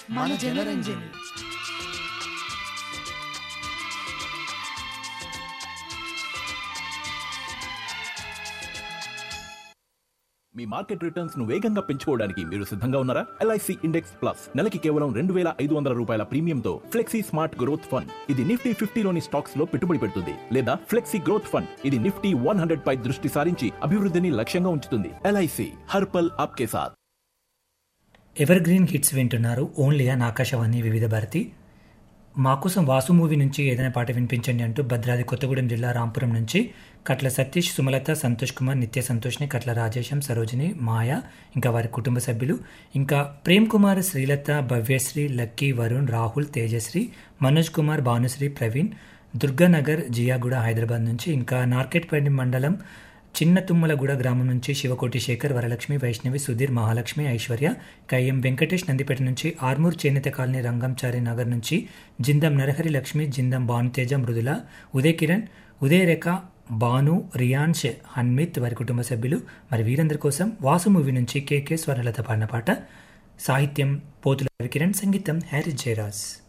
మన జనరంజని మీ market returns ను వేగంగా పెంచుకోవడానికి మీరు సిద్ధంగా ఉన్నారా ఎల్ఐసి ఇండెక్స్ ప్లస్ నెలకి కేవలం రెండు వేల ఐదు వందల రూపాయల ప్రీమియంతో ఫ్లెక్సీ స్మార్ట్ గ్రోత్ ఫండ్ ఇది నిఫ్టీ ఫిఫ్టీలోని స్టాక్స్ లో పెట్టుబడి పెడుతుంది లేదా ఫ్లెక్సీ గ్రోత్ ఫండ్ ఇది నిఫ్టీ వన్ హండ్రెడ్ పై దృష్టి సారించి అభివృద్ధిని లక్ష్యంగా ఉంచుతుంది ఎల్ఐసి హర్పల్ ఆప్కే సాథ్ ఎవర్ గ్రీన్ హిట్స్ వింటున్నారు ఓన్లీ అని ఆకాశవాణి వివిధ భారతి మా కోసం వాసు మూవీ నుంచి ఏదైనా పాట వినిపించండి అంటూ భద్రాద్రి కొత్తగూడెం జిల్లా రాంపురం నుంచి కట్ల సతీష్ సుమలత సంతోష్ కుమార్ నిత్య సంతోష్ని కట్ల రాజేశం సరోజిని మాయ ఇంకా వారి కుటుంబ సభ్యులు ఇంకా ప్రేమ్ కుమార్ శ్రీలత భవ్యశ్రీ లక్కీ వరుణ్ రాహుల్ తేజశ్రీ మనోజ్ కుమార్ భానుశ్రీ ప్రవీణ్ దుర్గానగర్ జియాగూడ హైదరాబాద్ నుంచి ఇంకా నార్కెట్పేట మండలం చిన్న తుమ్మలగూడ గ్రామం నుంచి శివకోటి శేఖర్ వరలక్ష్మి వైష్ణవి సుధీర్ మహాలక్ష్మి ఐశ్వర్య కయ్యం వెంకటేష్ నందిపేట నుంచి ఆర్మూర్ చేనేత కాలనీ రంగంచారి నగర్ నుంచి జిందం నరహరి లక్ష్మి జిందం భానుతేజ మృదుల ఉదయ్ కిరణ్ ఉదయ్ రేఖ భాను రియాన్ష్ హన్మిత్ వారి కుటుంబ సభ్యులు మరి వీరందరి కోసం వాసు మూవీ నుంచి కేకే స్వర్ణలత పాడిన పాట సాహిత్యం పోతుల రవికిరణ్ సంగీతం హ్యారీ జయరాజ్